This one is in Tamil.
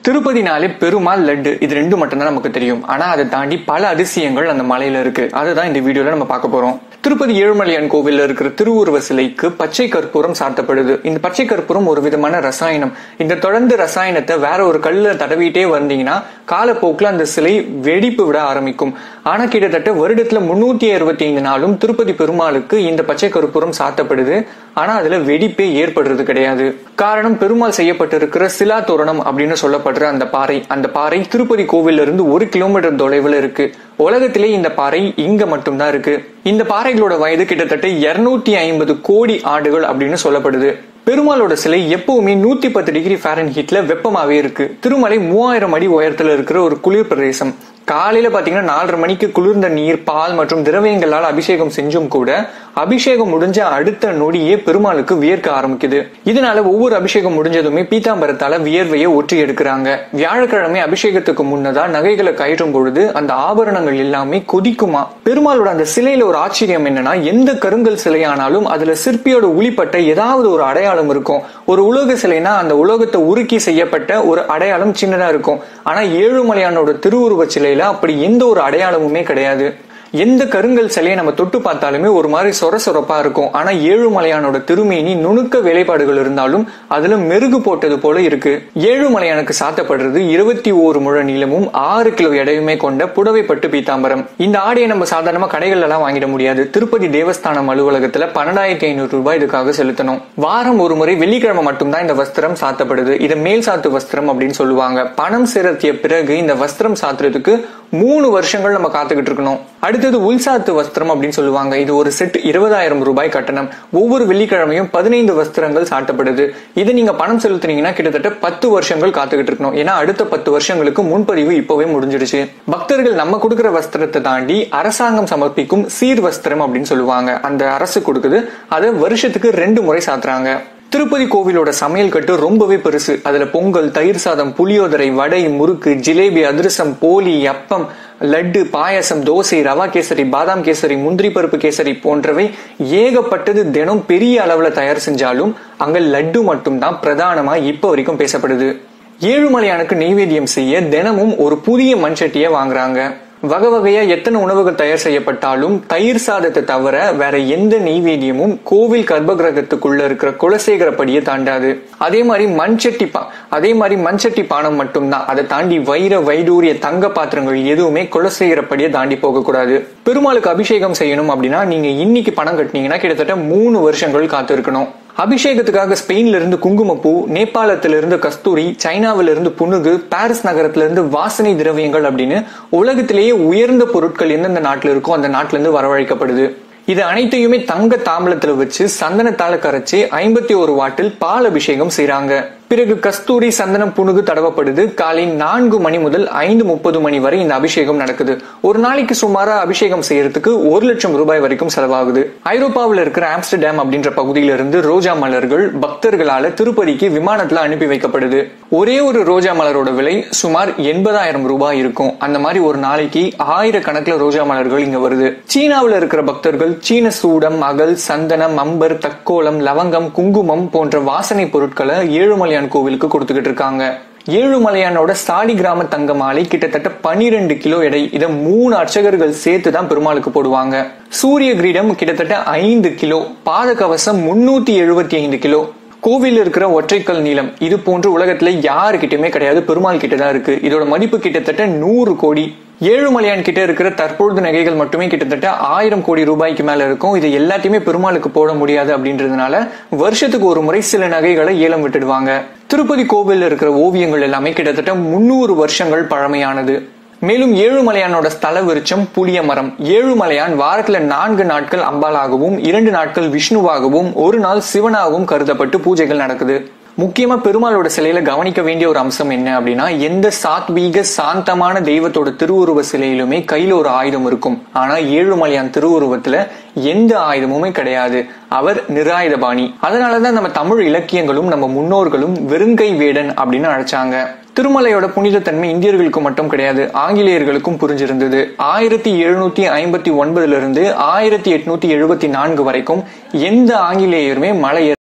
திருப்பதினாலே பெருமாள் லட்டு இது ரெண்டு மட்டும்தான் நமக்கு தெரியும் ஆனா அதை தாண்டி பல அதிசயங்கள் அந்த மலையில இருக்கு அதுதான் இந்த வீடியோல நம்ம பார்க்க போறோம் திருப்பதி ஏழுமலையான் கோவில்ல இருக்கிற திருவுருவ சிலைக்கு பச்சை கற்பூரம் சாத்தப்படுது இந்த பச்சை கற்பூரம் ஒரு விதமான ரசாயனம் இந்த தொடர்ந்து ரசாயனத்தை வேற ஒரு கல்ல தடவிட்டே வந்தீங்கன்னா காலப்போக்கில் அந்த சிலை வெடிப்பு விட ஆரம்பிக்கும் ஆனா கிட்டத்தட்ட வருடத்துல முன்னூத்தி அறுபத்தி ஐந்து நாளும் திருப்பதி பெருமாளுக்கு இந்த பச்சை கற்பூரம் சாத்தப்படுது ஆனா அதுல வெடிப்பே ஏற்படுறது கிடையாது காரணம் பெருமாள் செய்யப்பட்டிருக்கிற சிலா தோரணம் அப்படின்னு சொல்லப்படுற அந்த பாறை அந்த பாறை திருப்பதி கோவில்ல இருந்து ஒரு கிலோமீட்டர் தொலைவில் இருக்கு உலகத்திலே இந்த பாறை இங்க மட்டும்தான் இருக்கு இந்த பாறைகளோட வயது கிட்டத்தட்ட இருநூத்தி ஐம்பது கோடி ஆண்டுகள் அப்படின்னு சொல்லப்படுது பெருமாளோட சிலை எப்பவுமே நூத்தி பத்து டிகிரி ஃபேரன் ஹீட்ல வெப்பமாவே இருக்கு திருமலை மூவாயிரம் அடி உயரத்துல இருக்கிற ஒரு குளிர் பிரதேசம் காலையில பாத்தீங்கன்னா நாலரை மணிக்கு குளிர்ந்த நீர் பால் மற்றும் திரவியங்களால் அபிஷேகம் செஞ்சும் கூட அபிஷேகம் முடிஞ்ச அடுத்த நொடியே பெருமாளுக்கு வியர்க்க ஆரம்பிக்குது இதனால ஒவ்வொரு அபிஷேகம் முடிஞ்சதுமே பீதாம்பரத்தால வியர்வையை ஒற்றி எடுக்கிறாங்க வியாழக்கிழமை அபிஷேகத்துக்கு முன்னதா நகைகளை கயிறும் பொழுது அந்த ஆபரணங்கள் எல்லாமே கொதிக்குமா பெருமாளோட அந்த சிலையில ஒரு ஆச்சரியம் என்னன்னா எந்த கருங்கல் சிலையானாலும் அதுல சிற்பியோட உளிப்பட்ட ஏதாவது ஒரு அடையாளம் இருக்கும் ஒரு உலோக சிலைனா அந்த உலோகத்தை உருக்கி செய்யப்பட்ட ஒரு அடையாளம் சின்னதா இருக்கும் ஆனா ஏழுமலையானோட திருவுருவ சிலையில அப்படி எந்த ஒரு அடையாளமுமே கிடையாது எந்த கருங்கல் சிலையை நம்ம தொட்டு பார்த்தாலுமே ஒரு மாதிரி சொர சொரப்பா இருக்கும் ஆனா ஏழுமலையானோட திருமேனி நுணுக்க வேலைப்பாடுகள் இருந்தாலும் அதுல மெருகு போட்டது போல இருக்கு ஏழுமலையானுக்கு சாத்தப்படுறது இருபத்தி ஓரு முழ நீளமும் ஆறு கிலோ எடையுமே கொண்ட புடவை பட்டு பீத்தாம்பரம் இந்த ஆடையை நம்ம சாதாரணமா கடைகள் எல்லாம் வாங்கிட முடியாது திருப்பதி தேவஸ்தானம் அலுவலகத்துல பன்னெண்டாயிரத்தி ஐநூறு ரூபாய் இதுக்காக செலுத்தணும் வாரம் ஒரு முறை வெள்ளிக்கிழமை மட்டும்தான் இந்த வஸ்திரம் சாத்தப்படுது இதை மேல் சாத்து வஸ்திரம் அப்படின்னு சொல்லுவாங்க பணம் செலுத்திய பிறகு இந்த வஸ்திரம் சாத்துறதுக்கு மூணு வருஷங்கள் நம்ம காத்துக்கிட்டு இருக்கணும் அடுத்தது உள்சாத்து வஸ்திரம் அப்படின்னு சொல்லுவாங்க இது ஒரு செட் இருபதாயிரம் ரூபாய் கட்டணம் ஒவ்வொரு வெள்ளிக்கிழமையும் பதினைந்து வஸ்திரங்கள் சாட்டப்படுது இது நீங்க பணம் செலுத்துனீங்கன்னா கிட்டத்தட்ட பத்து வருஷங்கள் காத்துக்கிட்டு இருக்கணும் ஏன்னா அடுத்த பத்து வருஷங்களுக்கு முன்பதிவு இப்பவே முடிஞ்சிடுச்சு பக்தர்கள் நம்ம கொடுக்கிற வஸ்திரத்தை தாண்டி அரசாங்கம் சமர்ப்பிக்கும் சீர் வஸ்திரம் அப்படின்னு சொல்லுவாங்க அந்த அரசு கொடுக்குது அதை வருஷத்துக்கு ரெண்டு முறை சாத்துறாங்க திருப்பதி கோவிலோட சமையல் கட்டு ரொம்பவே பெருசு அதுல பொங்கல் தயிர் சாதம் புளியோதரை வடை முறுக்கு ஜிலேபி அதிரசம் போலி அப்பம் லட்டு பாயசம் தோசை ரவா கேசரி பாதாம் கேசரி முந்திரி பருப்பு கேசரி போன்றவை ஏகப்பட்டது தினம் பெரிய அளவுல தயார் செஞ்சாலும் அங்க லட்டு மட்டும்தான் பிரதானமா இப்ப வரைக்கும் பேசப்படுது ஏழுமலையானுக்கு நெய்வேத்தியம் செய்ய தினமும் ஒரு புதிய மண்சட்டியை வாங்குறாங்க வகை வகையா எத்தனை உணவுகள் தயார் செய்யப்பட்டாலும் தயிர் சாதத்தை தவிர வேற எந்த நெய்வேதியமும் கோவில் கர்ப்பகிரகத்துக்குள்ள இருக்கிற குலசேகரப்படியை தாண்டாது அதே மாதிரி மண்சட்டி பா அதே மாதிரி மண்சட்டி பானம் மட்டும்தான் அதை தாண்டி வைர வைடூரிய தங்க பாத்திரங்கள் எதுவுமே குலசேகரப்படியை தாண்டி போக கூடாது பெருமாளுக்கு அபிஷேகம் செய்யணும் அப்படின்னா நீங்க இன்னைக்கு பணம் கட்டினீங்கன்னா கிட்டத்தட்ட மூணு வருஷங்கள் காத்து இருக்கணும் அபிஷேகத்துக்காக ஸ்பெயின்ல இருந்து குங்குமப்பூ நேபாளத்தில இருந்து கஸ்தூரி சைனாவில இருந்து புனுகு பாரிஸ் நகரத்துல இருந்து வாசனை திரவியங்கள் அப்படின்னு உலகத்திலேயே உயர்ந்த பொருட்கள் எந்தெந்த நாட்டுல இருக்கோ அந்த நாட்டுல இருந்து வரவழைக்கப்படுது இது அனைத்தையுமே தங்க தாம்பலத்துல வச்சு சந்தனத்தால கரைச்சு ஐம்பத்தி ஒரு வாட்டில் பால் அபிஷேகம் செய்யறாங்க பிறகு கஸ்தூரி சந்தனம் புணுகு தடவப்படுது காலை நான்கு மணி முதல் ஐந்து முப்பது மணி வரை இந்த அபிஷேகம் நடக்குது ஒரு நாளைக்கு சுமாரா அபிஷேகம் செய்யறதுக்கு ஒரு லட்சம் ரூபாய் வரைக்கும் செலவாகுது ஐரோப்பாவில் இருக்கிற ஆம்ஸ்டர்டாம் அப்படின்ற பகுதியில இருந்து ரோஜா மலர்கள் பக்தர்களால திருப்பதிக்கு விமானத்துல அனுப்பி வைக்கப்படுது ஒரே ஒரு ரோஜா மலரோட விலை சுமார் எண்பதாயிரம் ரூபாய் இருக்கும் அந்த மாதிரி ஒரு நாளைக்கு ஆயிரக்கணக்கில் ரோஜா மலர்கள் இங்க வருது சீனாவில் இருக்கிற பக்தர்கள் சீன சூடம் அகல் சந்தனம் அம்பர் தக்கோலம் லவங்கம் குங்குமம் போன்ற வாசனை பொருட்களை ஏழுமலையான் கோவிலுக்கு கொடுத்துக்கிட்டு இருக்காங்க ஏழுமலையானோட சாடி கிராம தங்க மாலை கிட்டத்தட்ட பனிரெண்டு கிலோ எடை இதை மூணு அர்ச்சகர்கள் சேர்த்து தான் பெருமாளுக்கு போடுவாங்க சூரிய கிரீடம் கிட்டத்தட்ட ஐந்து கிலோ பாத கவசம் முன்னூத்தி எழுபத்தி ஐந்து கிலோ கோவில் இருக்கிற ஒற்றைக்கல் நீளம் இது போன்று உலகத்துல யாருக்கிட்டயுமே கிடையாது பெருமாள் கிட்ட தான் இருக்கு இதோட மதிப்பு கிட்டத்தட்ட நூறு கோடி ஏழுமலையான் கிட்ட இருக்கிற தற்பொழுது நகைகள் மட்டுமே கிட்டத்தட்ட ஆயிரம் கோடி ரூபாய்க்கு மேல இருக்கும் இது எல்லாத்தையுமே பெருமாளுக்கு போட முடியாது அப்படின்றதுனால வருஷத்துக்கு ஒரு முறை சில நகைகளை ஏலம் விட்டுடுவாங்க திருப்பதி கோவில்ல இருக்கிற ஓவியங்கள் எல்லாமே கிட்டத்தட்ட முன்னூறு வருஷங்கள் பழமையானது மேலும் ஏழுமலையானோட ஸ்தல விருச்சம் புளிய மரம் ஏழுமலையான் வாரத்துல நான்கு நாட்கள் அம்பாலாகவும் இரண்டு நாட்கள் விஷ்ணுவாகவும் ஒரு நாள் சிவனாகவும் கருதப்பட்டு பூஜைகள் நடக்குது முக்கியமா பெருமாளோட சிலையில கவனிக்க வேண்டிய ஒரு அம்சம் என்ன அப்படின்னா எந்த சாத்வீக சாந்தமான தெய்வத்தோட திருவுருவ சிலையிலுமே கையில ஒரு ஆயுதம் இருக்கும் ஆனா ஏழுமலையான் திருவுருவத்துல எந்த ஆயுதமுமே கிடையாது அவர் நிராயுதபாணி அதனாலதான் நம்ம தமிழ் இலக்கியங்களும் நம்ம முன்னோர்களும் வெறுங்கை வேடன் அப்படின்னு அழைச்சாங்க திருமலையோட புனிதத்தன்மை இந்தியர்களுக்கு மட்டும் கிடையாது ஆங்கிலேயர்களுக்கும் புரிஞ்சிருந்தது ஆயிரத்தி எழுநூத்தி ஐம்பத்தி ஒன்பதுல இருந்து ஆயிரத்தி எட்நூத்தி எழுபத்தி நான்கு வரைக்கும் எந்த ஆங்கிலேயருமே மலை